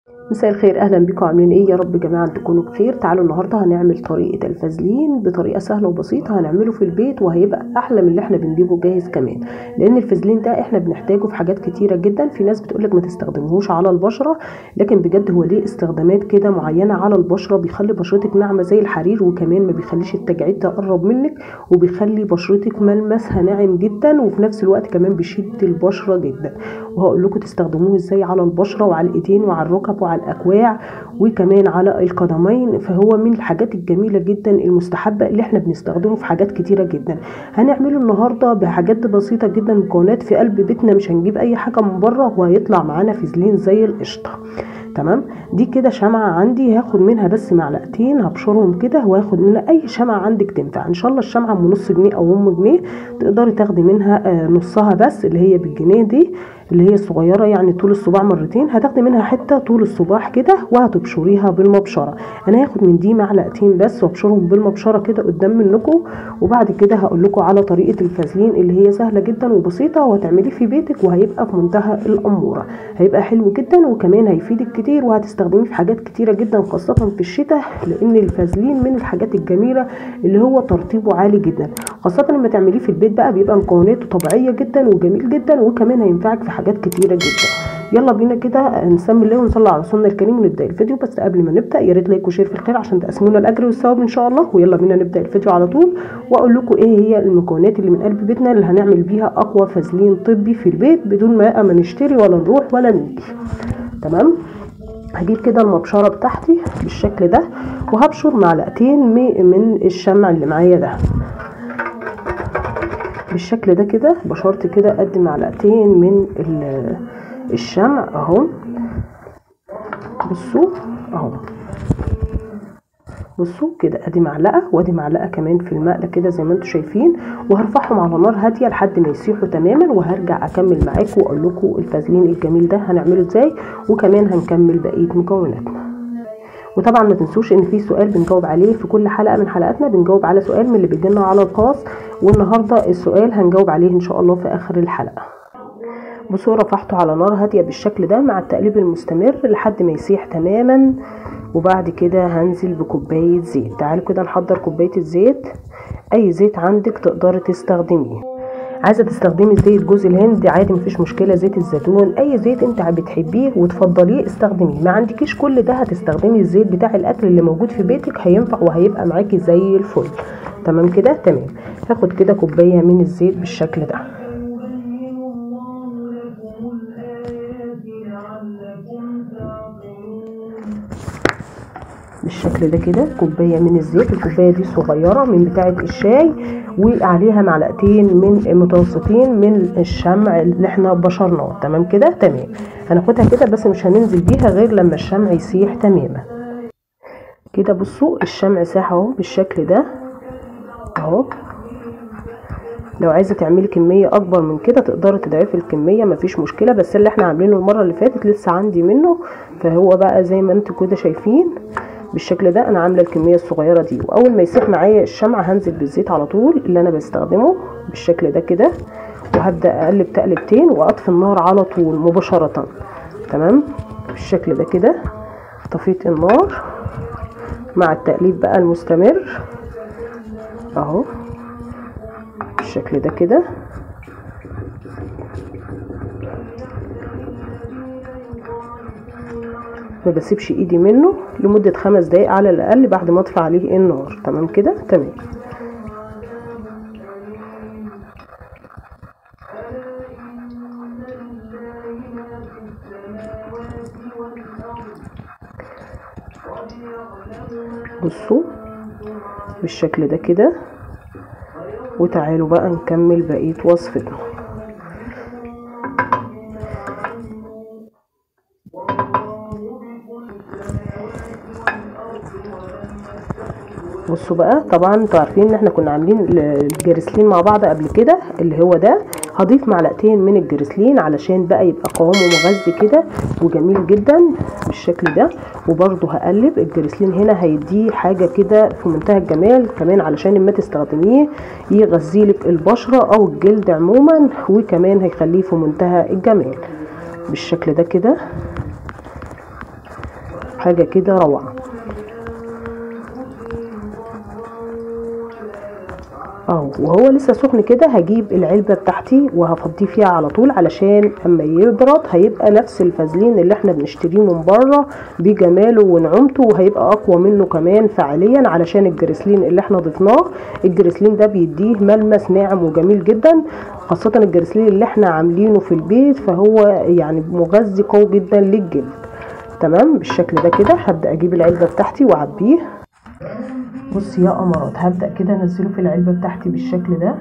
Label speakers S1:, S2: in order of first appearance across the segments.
S1: مساء الخير اهلا بكم عاملين ايه يا رب جماعه تكونوا بخير تعالوا النهارده هنعمل طريقه الفازلين بطريقه سهله وبسيطه هنعمله في البيت وهيبقى احلى من اللي احنا بنجيبه جاهز كمان لان الفازلين ده احنا بنحتاجه في حاجات كتيره جدا في ناس بتقولك ما تستخدموش على البشره لكن بجد هو ليه استخدامات كده معينه على البشره بيخلي بشرتك ناعمه زي الحرير وكمان ما بيخليش التجاعيد تقرب منك وبيخلي بشرتك ملمسها ناعم جدا وفي نفس الوقت كمان بيشد البشره جدا وهقول لكم تستخدموه ازاي على البشره وعلى الايدين وعلى الركب وعلى الاكواع وكمان على القدمين فهو من الحاجات الجميله جدا المستحبه اللي احنا بنستخدمه في حاجات كتيره جدا هنعمله النهارده بحاجات بسيطه جدا مكونات في قلب بيتنا مش هنجيب اي حاجه من بره وهيطلع معانا فازلين زي القشطه تمام دي كده شمعة عندي هاخد منها بس معلقتين هبشرهم كده وهاخد منها اي شمعة عندك تنفع ان شاء الله الشمعة من نص جنيه او ام جنيه تقدري تاخدي منها نصها بس اللي هي بالجنيه دي اللي هي الصغيره يعني طول الصباع مرتين هتاخدي منها حته طول الصباع كده وهتبشريها بالمبشره انا هاخد من دي معلقتين بس وابشرهم بالمبشره كده قدام منكم وبعد كده هقول لكم على طريقه الفازلين اللي هي سهله جدا وبسيطه وهتعمليه في بيتك وهيبقى في منتهى الاموره هيبقى حلو جدا وكمان هيفيدك كتير وهتستخدميه في حاجات كتيره جدا خاصه في الشتاء لان الفازلين من الحاجات الجميله اللي هو ترطيبه عالي جدا خاصه لما تعمليه في البيت بقى بيبقى مكوناته طبيعيه جدا وجميل جدا وكمان هينفعك في حاجات كتيره جدا يلا بينا كده نسمي الله ونصلي على رسولنا الكريم ونبدا الفيديو بس قبل ما نبدا يا ريت لايك وشير في الخير عشان تقسمونا الاجر والثواب ان شاء الله ويلا بينا نبدا الفيديو على طول واقول لكم ايه هي المكونات اللي من قلب بيتنا اللي هنعمل بيها اقوى فازلين طبي في البيت بدون ما ما نشتري ولا نروح ولا نيجي تمام هجيب كده المبشرة بتاعتي بالشكل ده وهبشر معلقتين من الشمع اللي معايا ده بالشكل ده كده بشرت كده قد معلقتين من الشمع اهو بصوا اهو بصوا كده ادي معلقه وادي معلقه كمان في المقله كده زي ما انتم شايفين وهرفعهم على نار هاديه لحد ما يسيحوا تماما وهرجع اكمل معاكم واقول لكم الفازلين الجميل ده هنعمله ازاي وكمان هنكمل بقيه مكوناتنا وطبعا ما تنسوش ان في سؤال بنجاوب عليه في كل حلقه من حلقاتنا بنجاوب على سؤال من اللي بيجيلنا على الخاص والنهارده السؤال هنجاوب عليه ان شاء الله في اخر الحلقه بصوا رفعته على نار هاديه بالشكل ده مع التقليب المستمر لحد ما يسيح تماما وبعد كده هنزل بكوبايه زيت تعالوا كده نحضر كوبايه الزيت اي زيت عندك تقدري تستخدميه عايزه تستخدمي زيت جوز الهند عادي مفيش مشكله زيت الزيتون اي زيت انت بتحبيه وتفضليه استخدميه ما عندكيش كل ده هتستخدمي الزيت بتاع الاكل اللي موجود في بيتك هينفع وهيبقى معاكي زي الفل تمام كده تمام هاخد كده كوبايه من الزيت بالشكل ده بالشكل ده كده كوبايه من الزيت الكوبايه دي صغيره من بتاعه الشاي وعليها معلقتين من متوسطين من الشمع اللي احنا بشرناه تمام كده تمام هناخدها كده بس مش هننزل بيها غير لما الشمع يسيح تماما كده بصوا الشمع ساح اهو بالشكل ده اهو لو عايزه تعملي كميه اكبر من كده تقدري تضعفي الكميه مفيش مشكله بس اللي احنا عاملينه المره اللي فاتت لسه عندي منه فهو بقى زي ما انتوا كده شايفين بالشكل ده انا عامله الكميه الصغيره دي واول ما يسيح معايا الشمع هنزل بالزيت على طول اللي انا بستخدمه بالشكل ده كده وهبدا اقلب تقلبتين واطفي النار على طول مباشره تمام بالشكل ده كده طفيت النار مع التقليب بقى المستمر اهو بالشكل ده كده ما بسيبش ايدي منه لمدة خمس دقايق على الاقل بعد ما اطفي عليه النار تمام كده تمام بصوا بالشكل ده كده وتعالوا بقى نكمل بقية وصفتنا بصوا بقى طبعا انتوا عارفين ان احنا كنا عاملين الجريسلين مع بعض قبل كده اللي هو ده هضيف معلقتين من الجريسلين علشان بقى يبقى قوامه مغذي كده وجميل جدا بالشكل ده وبرده هقلب الجريسلين هنا هيديه حاجه كده في منتهى الجمال كمان علشان اما تستخدميه يغذيلك البشره او الجلد عموما وكمان هيخليه في منتهى الجمال بالشكل ده كده حاجه كده روعه اهو وهو لسه سخن كده هجيب العلبه بتاعتي وهفضيه فيها على طول علشان اما يبرد هيبقى نفس الفازلين اللي احنا بنشتريه من بره بجماله ونعومته وهيبقى اقوى منه كمان فعليا علشان الجريسلين اللي احنا ضفناه الجريسلين ده بيديه ملمس ناعم وجميل جدا خاصه الجريسلين اللي احنا عاملينه في البيت فهو يعني مغذي قوي جدا للجلد تمام بالشكل ده كده هبدا اجيب العلبه بتاعتي واعبيه بص يا قمرات هبدأ كده انزله في العلبة بتاعتي بالشكل ده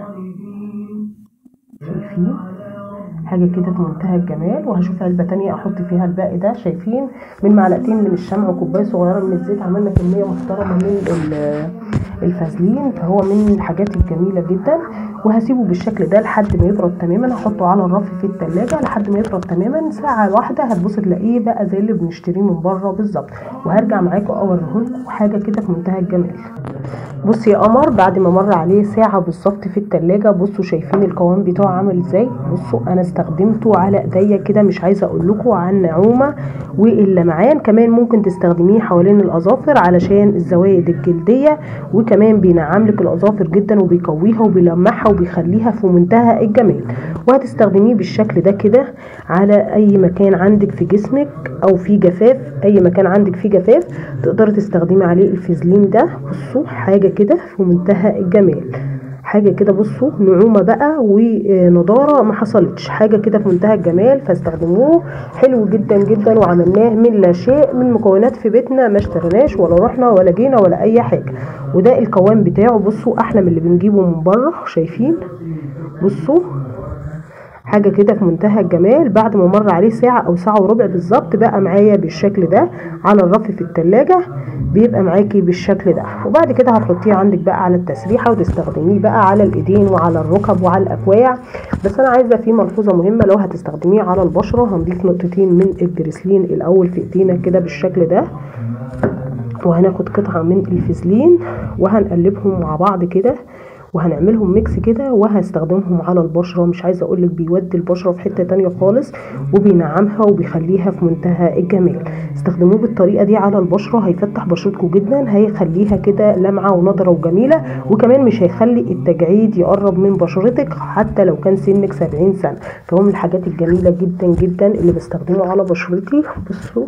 S1: شايفين حاجة كده في منتهى الجمال وهشوف علبة تانية احط فيها الباقي ده شايفين من معلقتين من الشمع وكوباية صغيرة من الزيت عملنا كمية محترمة من الفازلين فهو من الحاجات الجميلة جدا وهسيبه بالشكل ده لحد ما يبرد تماما هحطه على الرف في التلاجة لحد ما يبرد تماما ساعة واحدة هتبص تلاقيه بقى زي اللي بنشتريه من بره بالظبط وهرجع معاكم اوريهولكم حاجة كده في منتهى الجمال بص يا قمر بعد ما مر عليه ساعة بالظبط في التلاجة بصوا شايفين القوام بتاعه عامل ازاي بصوا انا استخدمته على ايديا كده مش عايزة اقول لكم عن نعومة واللمعان كمان ممكن تستخدميه حوالين الاظافر علشان الزوايد الجلدية وكمان بينعم لك الاظافر جدا وبيقويها وبيلمعها وبيخليها في منتهى الجمال وهتستخدميه بالشكل ده كده على اي مكان عندك في جسمك او في جفاف اي مكان عندك فيه جفاف تقدري تستخدمي عليه الفازلين ده بصوا حاجة كده في منتهى الجمال حاجة كده بصوا نعومة بقى ونضارة ما حصلتش حاجة كده في منتهى الجمال فاستخدموه حلو جدا جدا وعملناه من لا شيء من مكونات في بيتنا ما اشتريناش ولا رحنا ولا جينا ولا اي حاجة وده القوام بتاعه بصوا احلى من اللي بنجيبه من بره شايفين بصوا حاجة كده في منتهى الجمال بعد ما مر عليه ساعة او ساعة وربع بالظبط بقى معايا بالشكل ده على الرف في التلاجة بيبقى معاكي بالشكل ده وبعد كده هتحطيه عندك بقى على التسريحة وتستخدميه بقى على الايدين وعلى الركب وعلى الاكواع بس انا عايزة في ملحوظة مهمة لو هتستخدميه على البشرة هنضيف نقطتين من الجريسلين الاول في ايدينا كده بالشكل ده وهناخد قطعة من الفازلين وهنقلبهم مع بعض كده وهنعملهم ميكس كده وهستخدمهم على البشره مش عايزه اقولك بيودي البشره في حته تانية خالص وبينعمها وبيخليها في منتهى الجمال استخدموه بالطريقه دي على البشره هيفتح بشرتكم جدا هيخليها كده لمعه ونضره وجميله وكمان مش هيخلي التجاعيد يقرب من بشرتك حتى لو كان سنك 70 سنه فهو من الحاجات الجميله جدا جدا اللي بستخدمه على بشرتي بصوا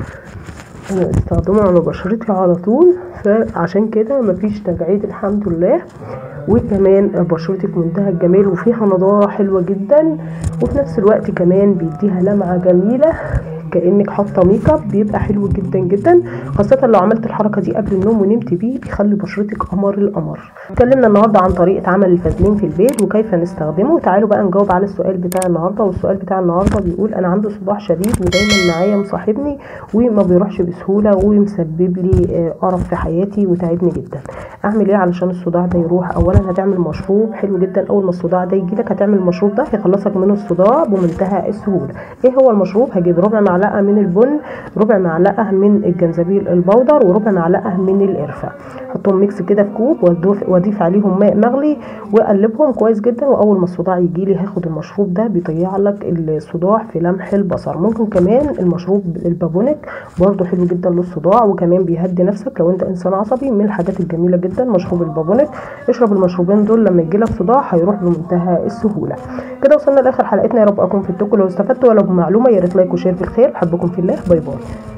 S1: انا بستخدمه على بشرتي على طول فعشان كده مفيش تجاعيد الحمد لله وكمان بشرتي في منتهى الجمال وفيها نضاره حلوه جدا وفي نفس الوقت كمان بيديها لمعه جميله كانك حاطه ميك اب بيبقى حلو جدا جدا خاصه لو عملت الحركه دي قبل النوم ونمت بيه بيخلي بشرتك قمر القمر اتكلمنا النهارده عن طريقه عمل الفازلين في البيت وكيف نستخدمه تعالوا بقى نجاوب على السؤال بتاع النهارده والسؤال بتاع النهارده بيقول انا عندي صداع شديد ودايما معايا مصاحبني وما بيروحش بسهوله ومسبب لي قرف في حياتي وتعبني جدا اعمل ايه علشان الصداع ده يروح اولا هتعمل مشروب حلو جدا اول ما الصداع ده يجي لك هتعمل المشروب ده هيخلصك من الصداع بمنتهى السهوله ايه هو المشروب هجيب ربع معلقه من البن ربع معلقه من الجنزبيل البودر وربع معلقه من القرفه حطهم ميكس كده في كوب واضيف عليهم ماء مغلي واقلبهم كويس جدا واول ما الصداع يجي لي هاخد المشروب ده بيطيع لك الصداع في لمح البصر ممكن كمان المشروب البابونيك برده حلو جدا للصداع وكمان بيهدي نفسك لو انت انسان عصبي من الحاجات الجميله جدا مشروب البابونيك اشرب المشروبين دول لما يجيلك صداع هيروح بمنتهى السهوله كده وصلنا لاخر حلقتنا يا رب اكون فدتكم لو استفدتوا ولو بمعلومه يا ريت لايك وشير بالخير بحبكم في الله باي باي